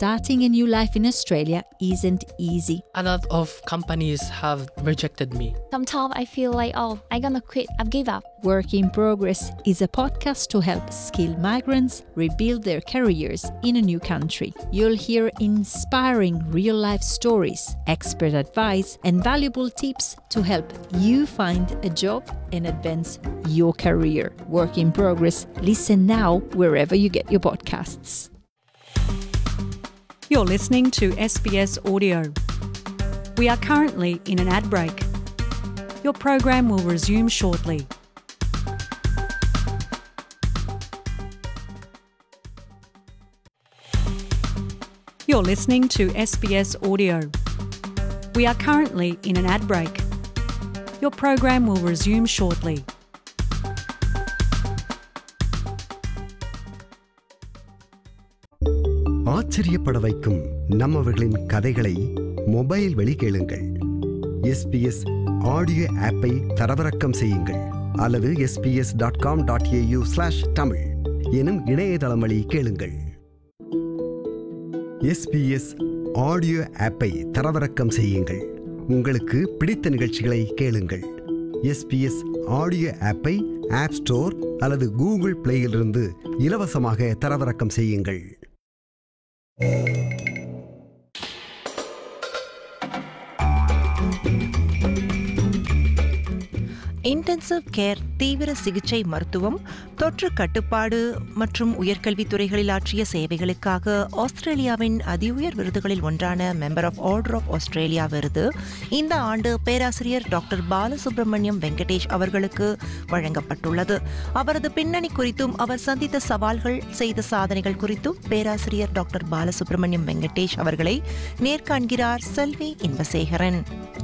starting a new life in Australia isn't easy. A lot of companies have rejected me. Sometimes I feel like, oh, I'm gonna quit, I've give up. Work in Progress is a podcast to help skilled migrants rebuild their careers in a new country. You'll hear inspiring real life stories, expert advice, and valuable tips to help you find a job and advance your career. Work in Progress. Listen now wherever you get your podcasts. You're listening to SBS Audio. We are currently in an ad break. Your program will resume shortly. You're listening to SBS Audio. We are currently in an ad break. Your program will resume shortly. ஆச்சரியப்பட வைக்கும் நம்மவர்களின் கதைகளை mobile வழி கேளுங்கள் SBS audio ஆப்பை தரவிறக்கம் செய்யுங்கள் அல்லது SBS dot com dot AU slash Tamil எனும் இணையதளம் வழி கேளுங்கள் எஸ்பிஎஸ் ஆடியோ ஆப்பை தரவிறக்கம் செய்யுங்கள் உங்களுக்கு பிடித்த நிகழ்ச்சிகளை கேளுங்கள் எஸ்பிஎஸ் ஆடியோ ஆப்பை ஆப் ஸ்டோர் அல்லது கூகுள் பிளேயிலிருந்து இலவசமாக தரவிறக்கம் செய்யுங்கள் இன்டென்சிவ் கேர் தீவிர சிகிச்சை மருத்துவம் தொற்று கட்டுப்பாடு மற்றும் உயர்கல்வித் துறைகளில் ஆற்றிய சேவைகளுக்காக ஆஸ்திரேலியாவின் அதிஉயர் விருதுகளில் ஒன்றான member of order of Australia விருது இந்த ஆண்டு பேராசிரியர் டாக்டர் பாலசுப்ரமணியம் வெங்கடேஷ் அவர்களுக்கு வழங்கப்பட்டுள்ளது அவரது பின்னணி குறித்தும் அவர் சந்தித்த சவால்கள் செய்த சாதனைகள் குறித்தும் பேராசிரியர் டாக்டர் பாலசுப்ரமணியம் வெங்கடேஷ் அவர்களை நேர்காண்கிறார் செல்வி இன்பசேகரன்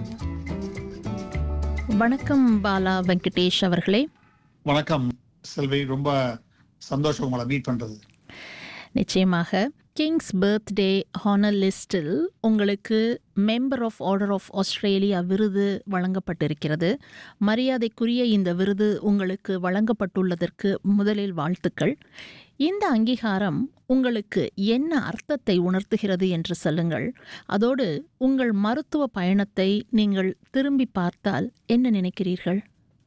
வணக்கம் பாலா வெங்கடேஷ் அவர்களே வணக்கம் செல்வி ரொம்ப சந்தோஷம் உங்களை மீட் பண்றது நிச்சயமாக கிங்ஸ் பர்த்டே ஹானர் லிஸ்டில் உங்களுக்கு member of order of Australia விருது வழங்கப்பட்டிருக்கிறது மரியாதைக்குரிய இந்த விருது உங்களுக்கு வழங்கப்பட்டுள்ளதற்கு முதலில் வாழ்த்துக்கள் இந்த அங்கீகாரம் உங்களுக்கு என்ன அர்த்தத்தை உணர்த்துகிறது என்று சொல்லுங்கள் அதோடு உங்கள் மருத்துவ பயணத்தை நீங்கள் திரும்பி பார்த்தால் என்ன நினைக்கிறீர்கள்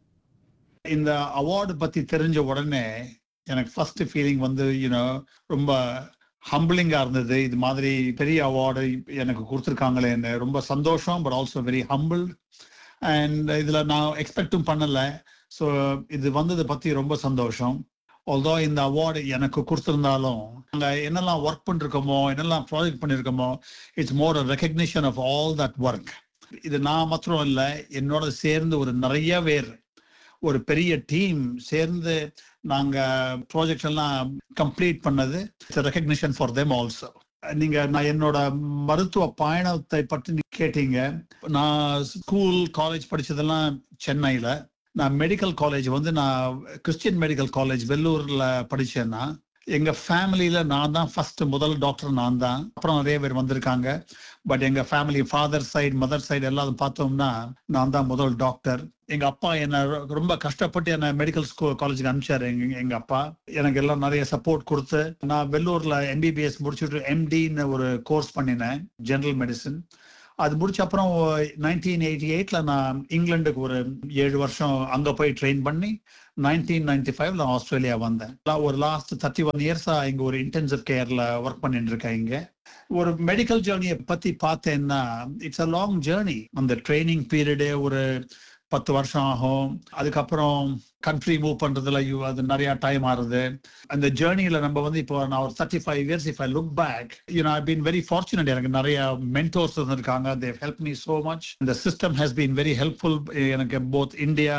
இந்த அவார்டு பத்தி தெரிஞ்ச உடனே எனக்கு ஃபர்ஸ்ட் ஃபீலிங் வந்து யூனோ ரொம்ப ஹம்பிளிங்கா இருந்தது இது மாதிரி பெரிய அவார்டு எனக்கு கொடுத்துருக்காங்களேன்னு ரொம்ப சந்தோஷம் but also very humble and இதுல நான் எக்ஸ்பெக்டும் பண்ணல ஸோ இது வந்ததை பத்தி ரொம்ப சந்தோஷம் ஆல்தோ இந்த அவார்டு எனக்கு கொடுத்துருந்தாலும் நாங்க என்னெல்லாம் ஒர்க் பண்ணிருக்கோமோ என்னெல்லாம் ப்ராஜெக்ட் பண்ணிருக்கோமோ it's more recognition of all that work இது நான் மாத்திரம் இல்லை என்னோட சேர்ந்து ஒரு நிறைய பேர் ஒரு பெரிய டீம் சேர்ந்து நாங்க ப்ராஜெக்ட் எல்லாம் கம்ப்ளீட் பண்ணது ரெக்கக்னிஷன் ஃபார் தெம் ஆல்சோ நீங்க நான் என்னோட மருத்துவ பயணத்தை பற்றி நீ கேட்டீங்க நான் ஸ்கூல் காலேஜ் படிச்சதெல்லாம் சென்னையில நான் மெடிக்கல் காலேஜ் வந்து நான் கிறிஸ்டியன் மெடிக்கல் காலேஜ் வெள்ளூர்ல படிச்சேன்னா எங்க ஃபேமிலியில நான் தான் ஃபர்ஸ்ட் முதல் டாக்டர் நான் தான் அப்புறம் நிறைய பேர் வந்திருக்காங்க பட் எங்க family father side mother side எல்லாம் பார்த்தோம்னா நான் தான் முதல் டாக்டர் எங்க அப்பா என்ன ரொம்ப கஷ்டப்பட்டு என்ன மெடிக்கல் ஸ்கூல் காலேஜுக்கு அனுப்பிச்சாரு எங்க எங்க அப்பா எனக்கு எல்லாம் நிறைய சப்போர்ட் கொடுத்து நான் வெள்ளூர்ல எம்பிபிஎஸ் முடிச்சுட்டு எம்டின்னு ஒரு கோர்ஸ் பண்ணினேன் ஜெனரல் மெடிசன் அது முடிச்ச அப்புறம் நைன்டீன் எயிட்டி எயிட்ல நான் இங்கிலாந்துக்கு ஒரு ஏழு வருஷம் அங்க போய் ட்ரெயின் பண்ணி நைன்டீன் நைன்டி ஃபைவ்ல ஆஸ்திரேலியா வந்தேன் ஒரு லாஸ்ட் தேர்ட்டி ஒன் இயர்ஸா இங்க ஒரு இன்டென்சிவ் கேர்ல ஒர்க் பண்ணிட்டு இருக்கேன் இங்க ஒரு மெடிக்கல் ஜேர்னியை பத்தி பார்த்தேன்னா இட்ஸ் அ லாங் ஜேர்னி அந்த ட்ரைனிங் பீரியடே ஒரு பத்து வருஷம் ஆகும் அதுக்கப்புறம் கண்ட்ரி மூவ் பண்றதுல அது நிறைய டைம் ஆறுது அந்த ஜேர்னியில நம்ம வந்து இப்போ நான் ஒரு thirty five years if I look back you I been very fortunate எனக்கு நிறைய மென்டோர்ஸ் இருந்திருக்காங்க they help me so much இந்த system has been very helpful எனக்கு both India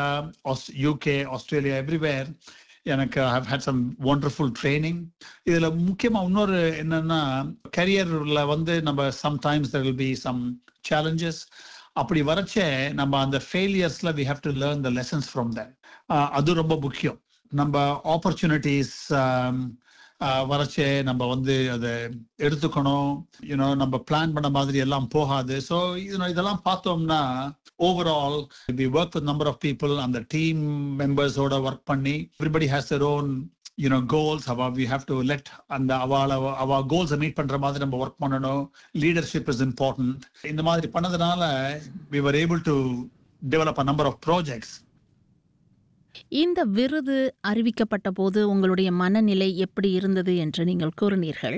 UK Australia everywhere எனக்கு how had some wonderful training இதுல முக்கியமா இன்னொரு என்னன்னா கரியர்ல வந்து நம்ம sometimes there will be some challenges அப்படி வரச்சே நம்ம அந்த ஃபெயிலியர்ஸ்ல we have to learn the lessons from that அது ரொம்ப முக்கியம் நம்ம ஆப்பர்ச்சுனிட்டிஸ் வரச்சே நம்ம வந்து அதை எடுத்துக்கணும் யூனோ நம்ம பிளான் பண்ண மாதிரி எல்லாம் போகாது ஸோ இதெல்லாம் பார்த்தோம்னா overall we work with number of people அந்த டீம் மெம்பர்ஸோட ஒர்க் பண்ணி everybody has their own you know goals அவ வி ஹாவ் டு லெட் அந்த அவளை அவ கோல்ஸை மீட் பண்ற மாதிரி நம்ம ஒர்க் பண்ணணும் லீடர்ஷிப் இஸ் இம்பார்ட்டன்ட் இந்த மாதிரி பண்ணதுனால we were able to develop a number of projects இந்த விருது அறிவிக்கப்பட்ட போது உங்களுடைய மனநிலை எப்படி இருந்தது என்று நீங்கள் கூறினீர்கள்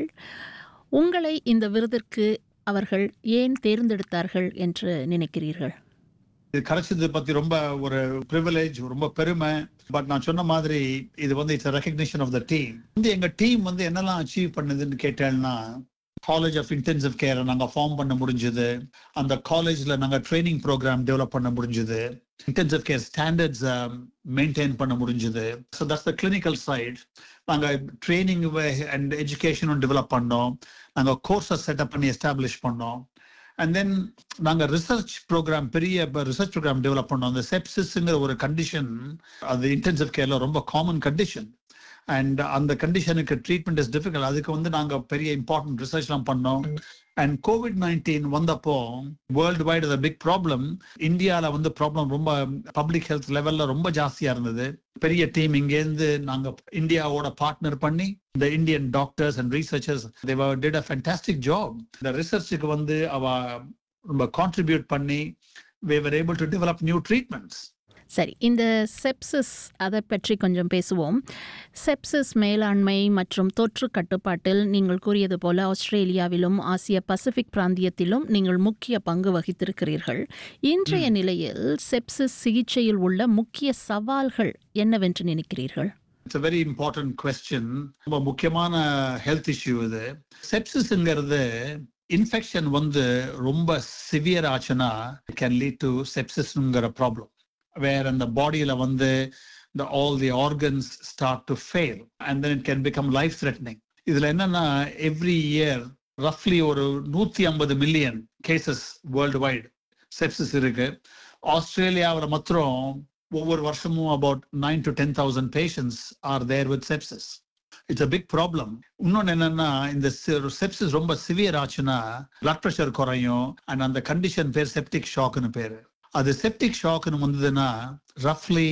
உங்களை இந்த விருதிற்கு அவர்கள் ஏன் தேர்ந்தெடுத்தார்கள் என்று நினைக்கிறீர்கள் இது கிடைச்சது பத்தி ரொம்ப ஒரு ப்ரிவிலேஜ் ரொம்ப பெருமை பட் நான் சொன்ன மாதிரி இது வந்து it's recognition of the team வந்து எங்க டீம் வந்து என்னெல்லாம் அச்சீவ் பண்ணுதுன்னு கேட்டேன்னா காலேஜ் ஆஃப் இன்டென்சிவ் கேரை நாங்க ஃபார்ம் பண்ண முடிஞ்சது அந்த காலேஜ்ல நாங்க ட்ரைனிங் ப்ரோக்ராம் டெவலப் பண்ண முடிஞ்சது இன்டென்சிவ் கேர் ஸ்டாண்டர்ட்ஸ் மெயின்டைன் பண்ண முடிஞ்சது so that's the clinical side நாங்க ட்ரைனிங் அண்ட் எஜுகேஷனும் டெவலப் பண்ணோம் நாங்க கோர்ஸை செட்டப் பண்ணி எஸ்டாப்ளிஷ் பண்ணோம் அண்ட் தென் நாங்க ரிசர்ச் ப்ரோக்ராம் பெரிய ரிசர்ச் ப்ரோக்ராம் டெவலப் பண்ணோம் அந்த செப்சிஸ்ங்கிற ஒரு கண்டிஷன் அது இன்டென்சிவ் கேர்ல ரொம்ப காமன் கண்டிஷன் அண்ட் அந்த கண்டிஷனுக்கு ட்ரீட்மெண்ட் இஸ் டிஃபிகல்ட் அதுக்கு வந்து நாங்க பெரிய இம்பார்ட்டன்ட் ரிசர்ச்லாம் பண்ணோம் அண்ட் கோவிட் நைன்டீன் வந்தப்போ வேர்ல்டு வைடு பிக் ப்ராப்ளம் இந்தியாவில் வந்து ப்ராப்ளம் ரொம்ப பப்ளிக் ஹெல்த் லெவல்ல ரொம்ப ஜாஸ்தியா இருந்தது பெரிய டீம் இங்கேருந்து நாங்க இந்தியாவோட பார்ட்னர் பண்ணி இந்த Indian doctors and researchers did a fantastic job இந்த ரிசர்ச்சுக்கு வந்து அவ ரொம்ப கான்ட்ரிபியூட் பண்ணி we were able to develop new treatments சரி இந்த செப்சிஸ் அதை பற்றி கொஞ்சம் பேசுவோம் செப்சிஸ் மேலாண்மை மற்றும் தொற்று கட்டுப்பாட்டில் நீங்கள் கூறியது போல ஆஸ்திரேலியாவிலும் ஆசிய பசிபிக் பிராந்தியத்திலும் நீங்கள் முக்கிய பங்கு வகித்திருக்கிறீர்கள் இன்றைய நிலையில் செப்சிஸ் சிகிச்சையில் உள்ள முக்கிய சவால்கள் என்னவென்று நினைக்கிறீர்கள் it's a very important question ரொம்ப முக்கியமான ஹெல்த் இஷ்யூ இது செப்சிஸ்ங்கிறது இன்ஃபெக்ஷன் வந்து ரொம்ப சிவியர் ஆச்சுன்னா கேன் லீட் டு செப்சிஸ்ங்கிற ப்ராப்ளம் வேற அந்த பாடியில வந்து the all the organs start to fail and then it can become life threatening இதுல என்னன்னா எவ்ரி இயர் ரஃப்லி ஒரு நூத்தி ஐம்பது million cases world wide sepsis இருக்கு ஆஸ்திரேலியாவில் மாத்திரம் ஒவ்வொரு வருஷமும் about nine to ten thousand patience R there with sepsis it's a big problem இன்னொன்னு என்னன்னா இந்த செப்சிஸ் ரொம்ப சிவியர் ஆச்சுன்னா பிளட் ப்ரெஷர் குறையும் அண்ட் அந்த கண்டிஷன் பேர் செப்டிக் ஷாக்னு பேரு அது செப்டிக் ஷாக்னு வந்ததுன்னா ரஃப்லி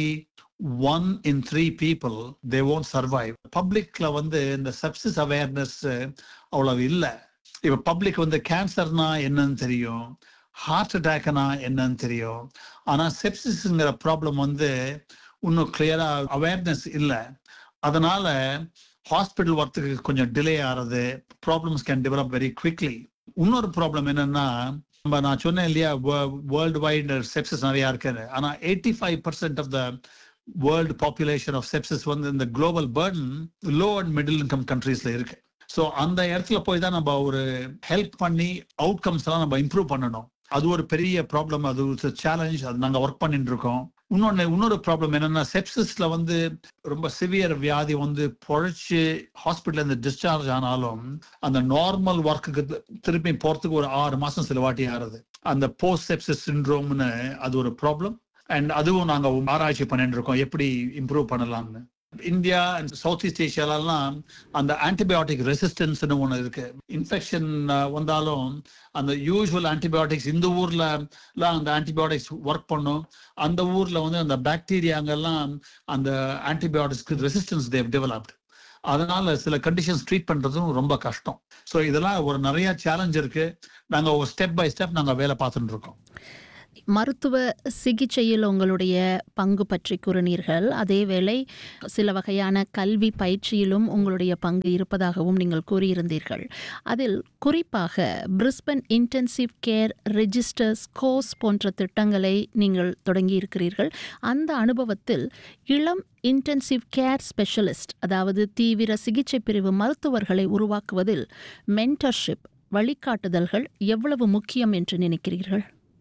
one in three people they won't survive பப்ளிக்ல வந்து இந்த செப்சிஸ் அவேர்னஸ் அவ்வளவு இல்லை இப்ப பப்ளிக் வந்து கேன்சர்னா என்னன்னு தெரியும் ஹார்ட் அட்டாக்னா என்னன்னு தெரியும் ஆனா செப்சிஸ்ங்கிற ப்ராப்ளம் வந்து இன்னும் கிளியரா அவேர்னஸ் இல்லை அதனால ஹாஸ்பிட்டல் வரத்துக்கு கொஞ்சம் டிலே ஆறது problems can develop very quickly இன்னொரு ப்ராப்ளம் என்னன்னா நம்ம நான் சொன்னேன் இல்லையா வேர்ல்டு வைடு செப்சிஸ் நிறைய இருக்குது ஆனா eighty five percent of the world population of sepsis வந்து இந்த global burden low and middle income கண்ட்ரீஸ்ல இருக்கு ஸோ அந்த இடத்துல போய் தான் நம்ம ஒரு ஹெல்ப் பண்ணி அவுட்கம்ஸ் எல்லாம் நம்ம இம்ப்ரூவ் பண்ணணும் அது ஒரு பெரிய ப்ராப்ளம் அது ஒரு சேலஞ்ச் அது நாங்கள் ஒர்க் பண்ணிட்டு இருக்கோம் இன்னொன்னு இன்னொரு ப்ராப்ளம் என்னன்னா செப்சிஸ்ல வந்து ரொம்ப சிவியர் வியாதி வந்து பொழைச்சு ஹாஸ்பிட்டல் இருந்து டிஸ்சார்ஜ் ஆனாலும் அந்த நார்மல் ஒர்க்குக்கு திருப்பி போறதுக்கு ஒரு ஆறு மாசம் சில வாட்டி ஆறுது அந்த போஸ்ட் செப்சிஸ் சிண்ட்ரோம்னு அது ஒரு ப்ராப்ளம் அண்ட் அதுவும் நாங்க ஆராய்ச்சி பண்ணிட்டு இருக்கோம் எப்படி இம்ப்ரூவ் பண்ணலாம்னு இந்தியா அண்ட் சவுத் ஈஸ்ட் ஏஷியாலலாம் அந்த ஆன்டிபயோட்டிக் ரெசிஸ்டன்ஸ்னு ஒன்று இருக்கு இன்ஃபெக்ஷன் வந்தாலும் அந்த யூஸ்வல் ஆன்டிபயோட்டிக்ஸ் இந்த ஊர்ல அந்த ஆன்டிபயோட்டிக்ஸ் ஒர்க் பண்ணும் அந்த ஊர்ல வந்து அந்த பாக்டீரியாங்கெல்லாம் அந்த ஆன்டிபயோட்டிக்ஸ்க்கு ரெசிஸ்டன்ஸ் தேவ் டெவலப்டு அதனால சில கண்டிஷன்ஸ் ட்ரீட் பண்றதும் ரொம்ப கஷ்டம் ஸோ இதெல்லாம் ஒரு நிறைய சேலஞ்ச் இருக்கு நாங்க ஒரு ஸ்டெப் பை ஸ்டெப் நாங்க வேலை பார்த்துட்டு இருக்கோம் மருத்துவ சிகிச்சையில் உங்களுடைய பங்கு பற்றி கூறினீர்கள் அதேவேளை சில வகையான கல்வி பயிற்சியிலும் உங்களுடைய பங்கு இருப்பதாகவும் நீங்கள் கூறியிருந்தீர்கள் அதில் குறிப்பாக Brisbane intensive care registrars course போன்ற திட்டங்களை நீங்கள் தொடங்கியிருக்கிறீர்கள் அந்த அனுபவத்தில் இளம் இன்டென்சிவ் கேர் ஸ்பெஷலிஸ்ட் அதாவது தீவிர சிகிச்சை பிரிவு மருத்துவர்களை உருவாக்குவதில் மென்டர்ஷிப் வழிகாட்டுதல்கள் எவ்வளவு முக்கியம் என்று நினைக்கிறீர்கள்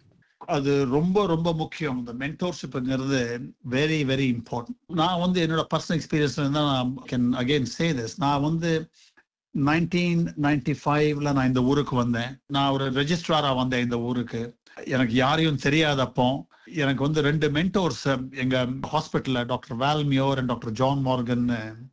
அது ரொம்ப ரொம்ப முக்கியம் இந்த மென்டோர்ஷிப்ங்கிறது வெரி வெரி இம்பார்ட்டன்ட் நான் வந்து என்னோட பர்சனல் எக்ஸ்பீரியன்ஸ்ல இருந்தா நான் கேன் அகெயின் சே திஸ் நான் வந்து நைன்டீன் நைன்டி ஃபைவ்ல நான் இந்த ஊருக்கு வந்தேன் நான் ஒரு ரெஜிஸ்ட்ராரா வந்தேன் இந்த ஊருக்கு எனக்கு யாரையும் தெரியாதப்போ எனக்கு வந்து ரெண்டு மென்டோர்ஸ் எங்க ஹாஸ்பிட்டல்ல டாக்டர் வால்மியோர் அண்ட் டாக்டர் ஜான் மார்கன்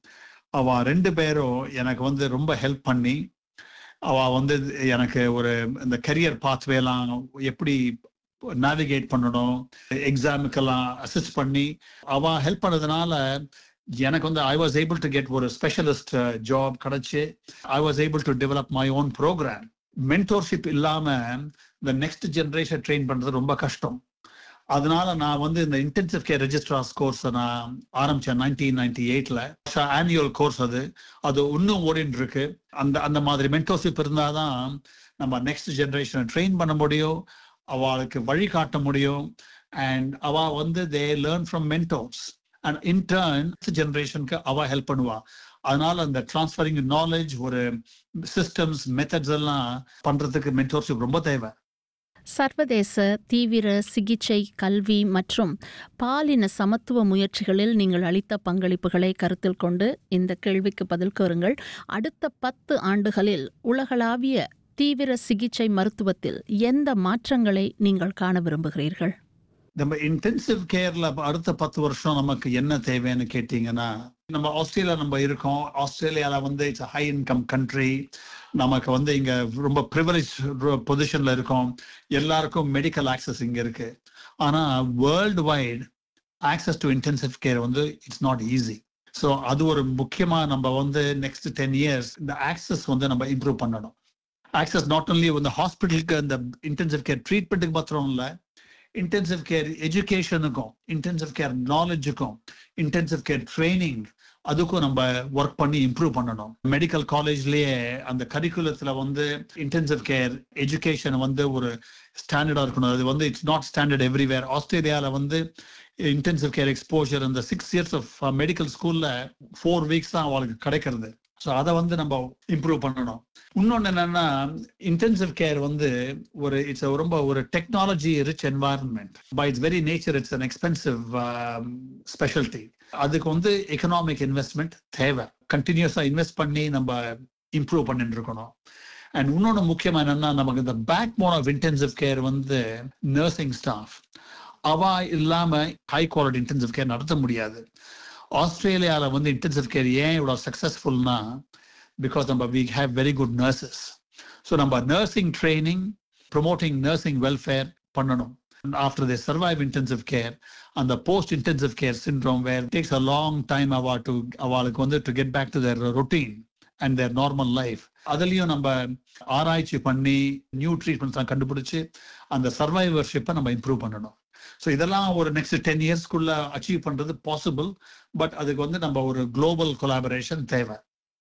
அவ ரெண்டு பேரும் எனக்கு வந்து ரொம்ப ஹெல்ப் பண்ணி அவ வந்து எனக்கு ஒரு இந்த கரியர் பாத்வேலாம் எப்படி நேவிகேட் பண்ணணும் எக்ஸாமுக்கெல்லாம் அசிஸ்ட் பண்ணி அவ ஹெல்ப் பண்ணதுனால எனக்கு வந்து I was able to get ஒரு ஸ்பெஷலிஸ்ட் ஜாப் கிடைச்சு I was able to develop my own program mentorship இல்லாம இந்த நெக்ஸ்ட் ஜென்ரேஷன் ட்ரெயின் பண்றது ரொம்ப கஷ்டம் அதனால நான் வந்து இந்த இன்டென்சிவ் கேர் ரெஜிஸ்ட்ரார்ஸ் கோர்ஸ் நான் ஆரம்பிச்சேன் நைன்டீன் நைன்டி எயிட்ல ஆனுவல் கோர்ஸ் அது அது இன்னும் ஓடிட்டு இருக்கு அந்த அந்த மாதிரி மென்டோர்ஷிப் இருந்தாதான் நம்ம நெக்ஸ்ட் ஜென்ரேஷனை ட்ரெயின் பண்ண முடியும் அவளுக்கு வழி காட்ட முடியும் அண்ட் அவ வந்து they learn from mentors and in turn ஜென்ரேஷனுக்கு அவ ஹெல்ப் பண்ணுவா அதனால அந்த டிரான்ஸ்ஃபரிங் நாலேஜ் ஒரு சிஸ்டம்ஸ் மெத்தட்ஸ் எல்லாம் பண்றதுக்கு மென்டோர்ஷிப் ரொம்ப தேவை சர்வதேச தீவிர சிகிச்சை கல்வி மற்றும் பாலின சமத்துவ முயற்சிகளில் நீங்கள் அளித்த பங்களிப்புகளை கருத்தில் கொண்டு இந்த கேள்விக்கு பதில் கூறுங்கள் அடுத்த பத்து ஆண்டுகளில் உலகளாவிய தீவிர சிகிச்சை மருத்துவத்தில் எந்த மாற்றங்களை நீங்கள் காண விரும்புகிறீர்கள் நம்ம இன்டென்சிவ் கேர்ல அடுத்த பத்து வருஷம் நமக்கு என்ன தேவைன்னு கேட்டீங்கன்னா நம்ம ஆஸ்திரேலியா நம்ம இருக்கோம் ஆஸ்திரேலியால வந்து இட்ஸ் ஹை இன்கம் கண்ட்ரி நமக்கு வந்து இங்க ரொம்ப ப்ரிவிலேஜ் பொசிஷன்ல இருக்கோம் எல்லாருக்கும் மெடிக்கல் ஆக்சஸ் இங்க இருக்கு ஆனா worldwide access to intensive care வந்து இட்ஸ் நாட் ஈஸி ஸோ அது ஒரு முக்கியமா நம்ம வந்து நெக்ஸ்ட் டென் இயர்ஸ் இந்த ஆக்சஸ் வந்து நம்ம இம்ப்ரூவ் பண்ணணும் ஆக்சஸ் நாட் ஒன்லி இந்த ஹாஸ்பிட்டலுக்கு அந்த இன்டென்சிவ் கேர் ட்ரீட்மெண்ட்டுக்கு மாத்திரம் இல்லை இன்டென்சிவ் கேர் எஜுகேஷனுக்கும் இன்டென்சிவ் கேர் நாலேஜுக்கும் இன்டென்சிவ் கேர் ட்ரைனிங் அதுக்கும் நம்ம ஒர்க் பண்ணி இம்ப்ரூவ் பண்ணணும் மெடிக்கல் காலேஜ்லயே அந்த கரிக்குலத்துல வந்து இன்டென்சிவ் கேர் எஜுகேஷன் வந்து ஒரு ஸ்டாண்டர்டா இருக்கணும் அது வந்து இட்ஸ் நாட் ஸ்டாண்டர்ட் எவ்ரிவேர் ஆஸ்திரேலியால வந்து இன்டென்சிவ் கேர் எக்ஸ்போஜர் இந்த சிக்ஸ் இயர்ஸ் ஆஃப் மெடிக்கல் ஸ்கூல்ல ஃபோர் வீக்ஸ் தான் அவளுக்கு கிடைக்கிறது ஸோ அதை வந்து நம்ம இம்ப்ரூவ் பண்ணணும் இன்னொன்று என்னன்னா இன்டென்சிவ் கேர் வந்து ஒரு இட்ஸ் ரொம்ப ஒரு technology rich environment by it's very nature it's an expensive specialty அதுக்கு வந்து எக்கனாமிக் இன்வெஸ்ட்மெண்ட் தேவை கண்டினியூஸா இன்வெஸ்ட் பண்ணி நம்ம இம்ப்ரூவ் பண்ணிட்டு இருக்கணும் அண்ட் இன்னொன்று முக்கியமா என்னன்னா நமக்கு இந்த backbone of intensive care வந்து நர்சிங் ஸ்டாஃப் அவ இல்லாம ஹை குவாலிட்டி இன்டென்சிவ் கேர் நடத்த முடியாது ஆஸ்திரேலியால வந்து இன்டென்சிவ் கேர் ஏன் இவ்வளவு சக்சஸ்ஃபுல்னா பிகாஸ் நம்ம we have very good nurses so நம்ம nursing training promoting nursing welfare பண்ணணும் after they survive intensive care அந்த post intensive care syndrome where takes a long time அவா டு அவளுக்கு வந்து to get back to their routine and their normal life அதுலயும் நம்ம ஆராய்ச்சி பண்ணி நியூ ட்ரீட்மெண்ட்ஸ் கண்டுபிடிச்சு அந்த சர்வைவர்ஷிப்பை நம்ம இம்ப்ரூவ் பண்ணணும் ஸோ இதெல்லாம் ஒரு நெக்ஸ்ட் டென் இயர்ஸ்க்குள்ள அச்சீவ் பண்றது பாசிபிள் பட் அதுக்கு வந்து நம்ம ஒரு குளோபல் கொலாபரேஷன் தேவை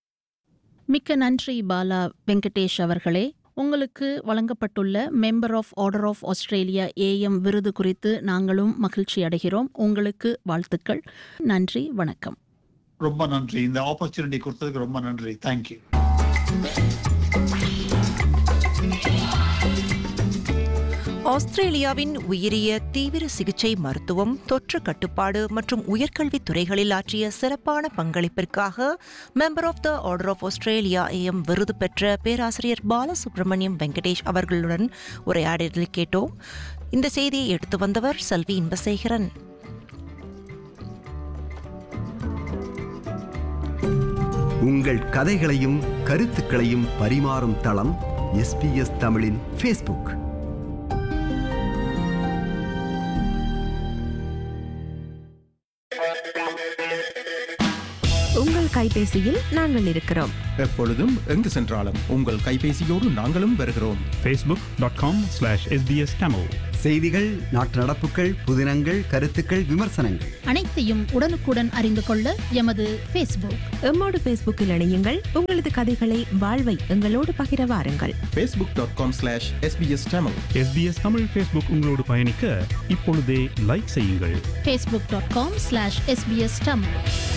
மிக்க நன்றி பாலா வெங்கடேஷ் அவர்களே உங்களுக்கு வழங்கப்பட்டுள்ள member of order of Australia AM விருது குறித்து நாங்களும் மகிழ்ச்சி அடைகிறோம் உங்களுக்கு வாழ்த்துக்கள் நன்றி வணக்கம் ரொம்ப நன்றி இந்த ஆப்பர்ச்சுனிட்டி கொடுத்ததுக்கு ரொம்ப நன்றி தேங்க்யூ ஆஸ்திரேலியாவின் உயரிய தீவிர சிகிச்சை மருத்துவம் தொற்று கட்டுப்பாடு மற்றும் உயர்கல்வி துறைகளில் ஆற்றிய சிறப்பான பங்களிப்பிற்காக member of the order of Australia AM விருது பெற்ற பேராசிரியர் பாலசுப்ரமணியம் வெங்கடேஷ் அவர்களுடன் உரையாடலை கேட்டோம் இந்த செய்தியை எடுத்து வந்தவர் செல்வி இன்பசேகரன் உங்கள் கதைகளையும் கருத்துக்களையும் பரிமாறும் தளம் எஸ்பிஎஸ் தமிழின் ஃபேஸ்புக் உங்கள் கைபேசியில் நாங்கள் இருக்கிறோம் எப்பொழுதும் எங்கு சென்றாலும் உங்கள் கைபேசியோடு நாங்களும் வருகிறோம் facebook.com slash sbs tamil செய்திகள் நாட்டு நடப்புகள் புதினங்கள் கருத்துக்கள் விமர்சனங்கள் அனைத்தையும் உடனுக்குடன் அறிந்து கொள்ள எமது ஃபேஸ்புக் எம்மோடு ஃபேஸ்புக்கில் இணையுங்கள் உங்களது கதைகளை வாழ்வை எங்களோடு பகிர வாருங்கள் Facebook dot com slash SBS Tamil sbs Tamil Facebook உங்களோடு பயணிக்க இப்பொழுதே லைக் செய்யுங்கள் Facebook dot com slash SBS Tamil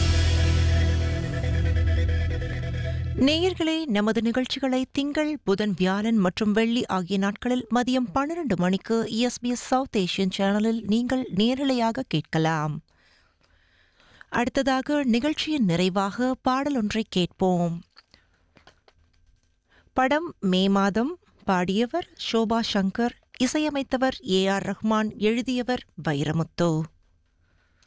நேயர்களே நமது நிகழ்ச்சிகளை திங்கள் புதன் வியாழன் மற்றும் வெள்ளி ஆகிய நாட்களில் மதியம் பன்னிரண்டு மணிக்கு இஎஸ்பிஎஸ் சவுத் ஏஷியன் சேனலில் நீங்கள் நேரலையாக கேட்கலாம் அடுத்ததாக நிகழ்ச்சியின் நிறைவாக பாடல் ஒன்றை கேட்போம் படம் மே மாதம் பாடியவர் ஷோபா சங்கர் இசையமைத்தவர் ஏ ஆர் ரஹ்மான் எழுதியவர் வைரமுத்து